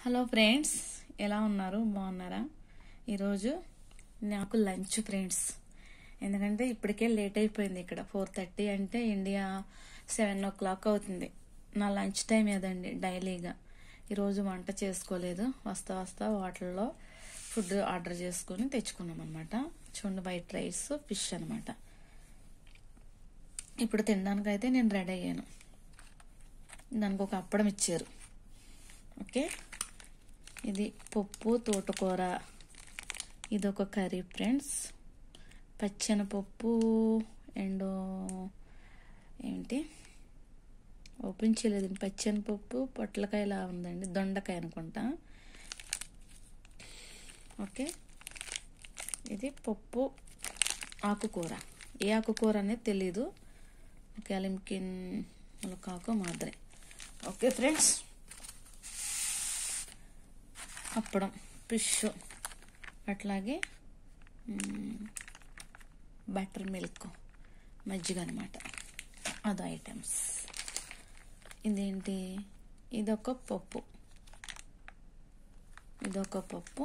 hello friends ఎలా ఉన్నారు బాగున్నారా ఈరోజు నాకు లంచ్ ఫ్రెండ్స్ ఎందుకంటే ఇప్పటికే లేట్ అయిపోయింది ఇక్కడ ఫోర్ థర్టీ అంటే ఇండియా సెవెన్ ఓ క్లాక్ అవుతుంది నా లంచ్ టైం ఏదండి డైలీగా ఈరోజు వంట చేసుకోలేదు వస్తా వస్తా వాటర్లో ఫుడ్ ఆర్డర్ చేసుకుని తెచ్చుకున్నాం అనమాట చూడండి వైట్ రైస్ ఫిష్ అనమాట ఇప్పుడు తినడానికైతే నేను రెడీ అయ్యాను దానికి ఒక అప్పడం ఇచ్చారు ఓకే ఇది పప్పు తోటకూర ఇది ఒక కర్రీ ఫ్రెండ్స్ పచ్చెనపప్పు అండ్ ఏంటి ఓపెన్ చేయలేదు పచ్చెనపప్పు పొట్లకాయలా ఉందండి దొండకాయ అనుకుంటా ఓకే ఇది పప్పు ఆకుకూర ఏ ఆకుకూర అనేది తెలీదు క్యాలింకిన్ ములకాకు మాదిరి ఓకే ఫ్రెండ్స్ అప్పడం ఫిష్ అట్లాగే బటర్ మిల్క్ మజ్జిగ అనమాట అది ఐటమ్స్ ఇదేంటి ఇదొక పప్పు ఇదొక పప్పు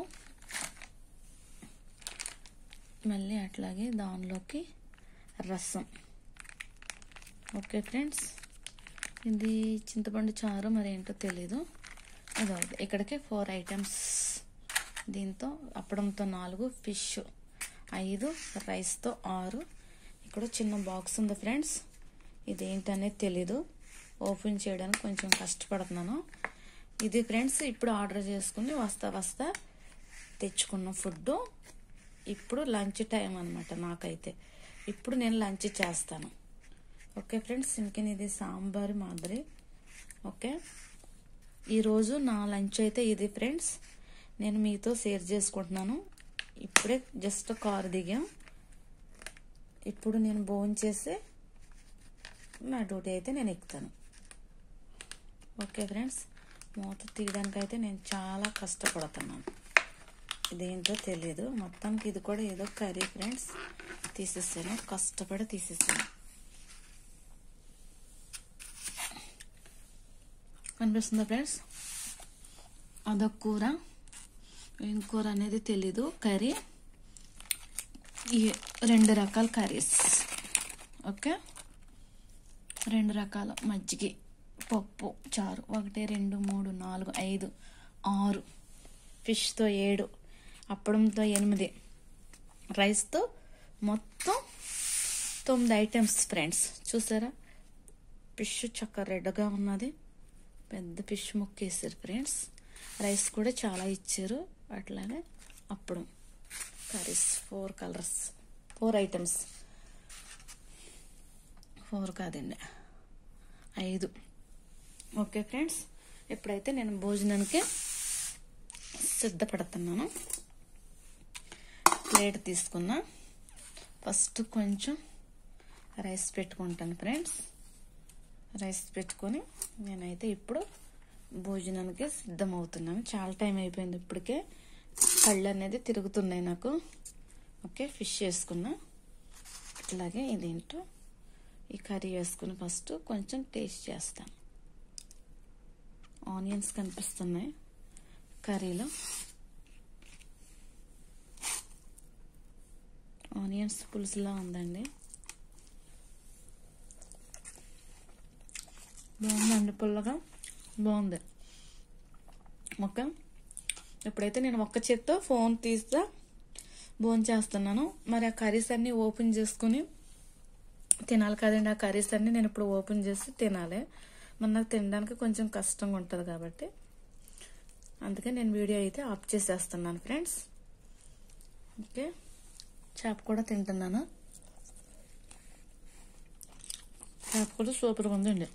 మళ్ళీ అట్లాగే దానిలోకి రసం ఓకే ఫ్రెండ్స్ ఇది చింతపండు చారు మరి ఏంటో తెలీదు ఇదో ఇక్కడికి ఫోర్ ఐటమ్స్ దీంతో అప్పడంతో నాలుగు ఫిష్ ఐదు రైస్తో ఆరు ఇక్కడ చిన్న బాక్స్ ఉంది ఫ్రెండ్స్ ఇదేంటనేది తెలీదు ఓపెన్ చేయడానికి కొంచెం కష్టపడుతున్నాను ఇది ఫ్రెండ్స్ ఇప్పుడు ఆర్డర్ చేసుకుని వస్తా వస్తా తెచ్చుకున్న ఫుడ్ ఇప్పుడు లంచ్ టైం అనమాట నాకైతే ఇప్పుడు నేను లంచ్ చేస్తాను ఓకే ఫ్రెండ్స్ ఇంకేం ఇది సాంబార్ మాదిరి ఓకే ఈరోజు నా లంచ్ అయితే ఇది ఫ్రెండ్స్ నేను మీతో షేర్ చేసుకుంటున్నాను ఇప్పుడే జస్ట్ కారు దిగాం ఇప్పుడు నేను భోజనం చేసి నా డ్యూటీ అయితే నేను ఎక్కుతాను ఓకే ఫ్రెండ్స్ మూత తీయడానికి అయితే నేను చాలా కష్టపడుతున్నాను ఇదేంటో తెలియదు మొత్తానికి ఇది కూడా ఏదో కర్రీ ఫ్రెండ్స్ తీసేసాను కష్టపడి తీసేసాను కనిపిస్తుందా ఫ్రెండ్స్ అదొక కూర ఏం కూర అనేది తెలీదు కర్రీ ఈ రెండు రకాల కర్రీస్ ఓకే రెండు రకాల మజ్జిగ పప్పు చారు ఒకటి రెండు మూడు నాలుగు ఐదు ఆరు ఫిష్తో ఏడు అప్పడంతో ఎనిమిది రైస్తో మొత్తం తొమ్మిది ఐటమ్స్ ఫ్రెండ్స్ చూసారా ఫిష్ చక్క రెడ్గా ఉన్నది పెద్ద ఫిష్ ముక్క వేసారు ఫ్రెండ్స్ రైస్ కూడా చాలా ఇచ్చారు అట్లానే అప్పుడు curries four colours four items four కాదండి ఐదు ఓకే ఫ్రెండ్స్ ఇప్పుడైతే నేను భోజనానికి సిద్ధపడుతున్నాను ప్లేట్ తీసుకున్నా ఫస్ట్ కొంచెం రైస్ పెట్టుకుంటాను ఫ్రెండ్స్ రైస్ పెట్టుకొని నేనైతే ఇప్పుడు భోజనానికి సిద్ధమవుతున్నాను చాలా టైం అయిపోయింది ఇప్పటికే కళ్ళు అనేది తిరుగుతున్నాయి నాకు ఓకే ఫిష్ వేసుకున్నా అట్లాగే ఇదేంటో ఈ కర్రీ వేసుకుని ఫస్ట్ కొంచెం టేస్ట్ చేస్తాను ఆనియన్స్ కనిపిస్తున్నాయి కర్రీలో ఆనియన్స్ పులుసులా ఉందండి బాగుందండి పుల్లగా బాగుంది ఓకే ఇప్పుడైతే నేను ఒక్క చేత్తో ఫోన్ తీస్తా బోన్ చేస్తున్నాను మరి ఆ కర్రీస్ అన్నీ ఓపెన్ చేసుకుని తినాలి కదండి ఆ కర్రీస్ అన్నీ నేను ఇప్పుడు ఓపెన్ చేసి తినాలి మరి నాకు తినడానికి కొంచెం కష్టంగా ఉంటుంది కాబట్టి అందుకే నేను వీడియో అయితే ఆఫ్ చేసేస్తున్నాను ఫ్రెండ్స్ ఓకే చేప కూడా తింటున్నాను చేప కూడా సూపర్గా ఉందండి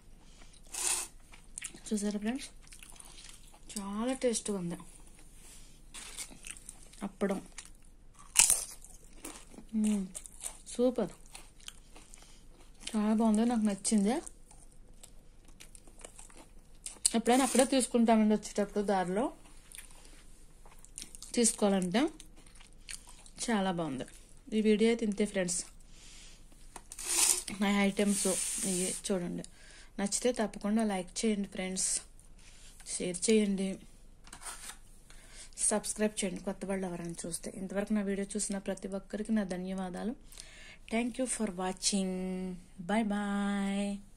చూసారా ఫ్రెండ్స్ చాలా టేస్ట్గా ఉంది అప్పడం సూపర్ చాలా బాగుంది నాకు నచ్చింది ఎప్పుడైనా అక్కడే తీసుకుంటామండి వచ్చేటప్పుడు దారిలో తీసుకోవాలంటే చాలా బాగుంది ఈ వీడియో అయితే ఇంతే ఫ్రెండ్స్ నా ఐటమ్స్ ఇవి చూడండి నచ్చితే తప్పకుండా లైక్ చేయండి ఫ్రెండ్స్ షేర్ చేయండి సబ్స్క్రైబ్ చేయండి కొత్త వాళ్ళు ఎవరైనా చూస్తే ఇంతవరకు నా వీడియో చూసిన ప్రతి ఒక్కరికి నా ధన్యవాదాలు thank you for watching bye bye